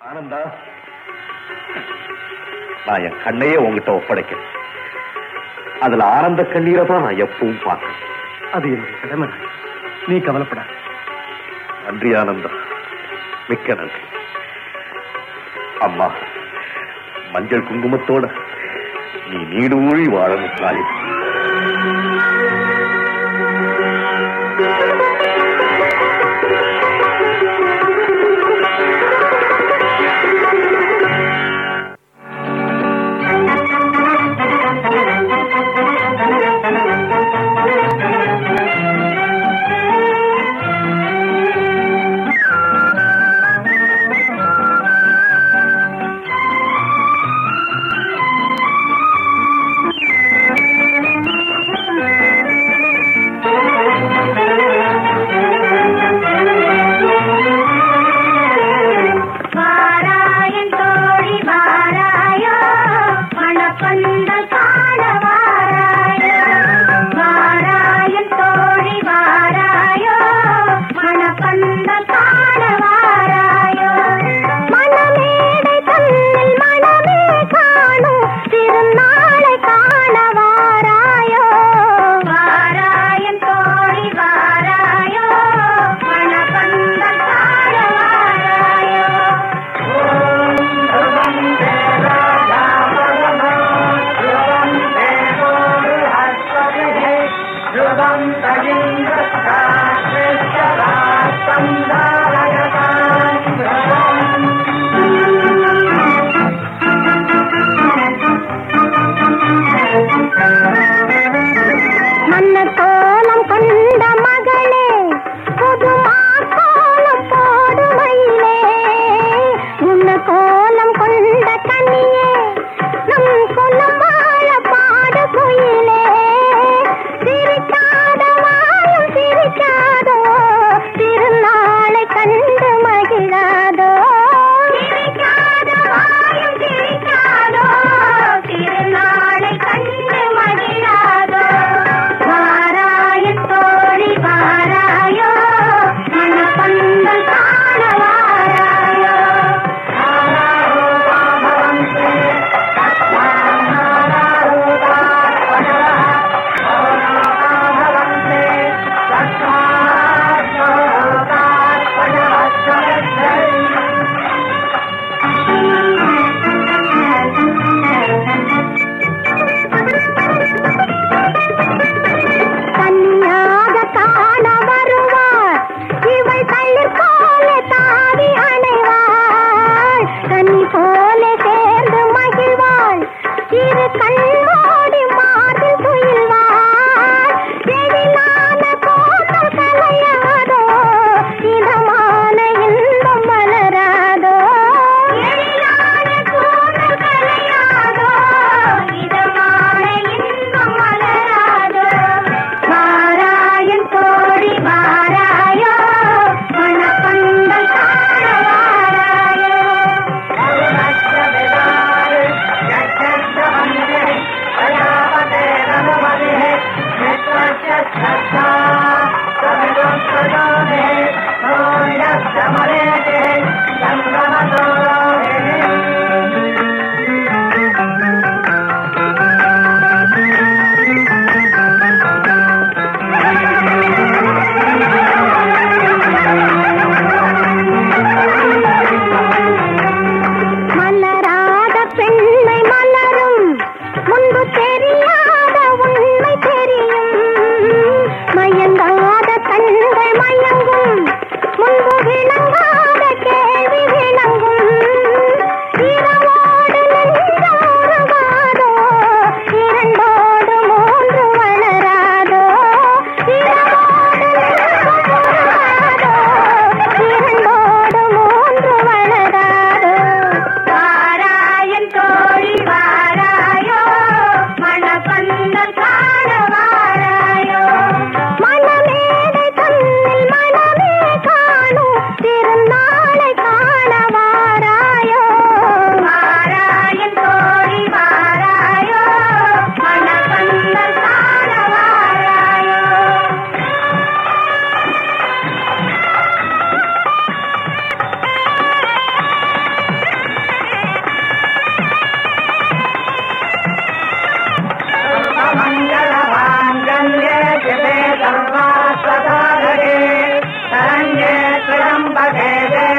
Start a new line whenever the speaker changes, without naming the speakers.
ஆனந்தா நான் என் கண்ணையே உங்ககிட்ட ஒப்படைக்கிறேன் அதுல ஆனந்த கண்ணீரை தான் நான் எப்பவும் பார்க்கிறேன்
அது என்னுடைய கடமை ராஜா. நீ கவலைப்படாத
நன்றி ஆனந்தா மிக்க நன்றி அம்மா மஞ்சள் குங்குமத்தோட நீ நீடூழி வாழணும் தாய்
வாராயன் தோழி வாராயோ மணப்பந்தல் காண வாராயோ வாராயன் தோழி வாராயோ மணப்பந்தல் காண வாராயோ மணமேடை தன்னில் மணமே காணும் திருநாளை காண வாராயோ வாராயன் தோழி வாராயோ மணப்பந்தல் காண வாராயோ
பகவே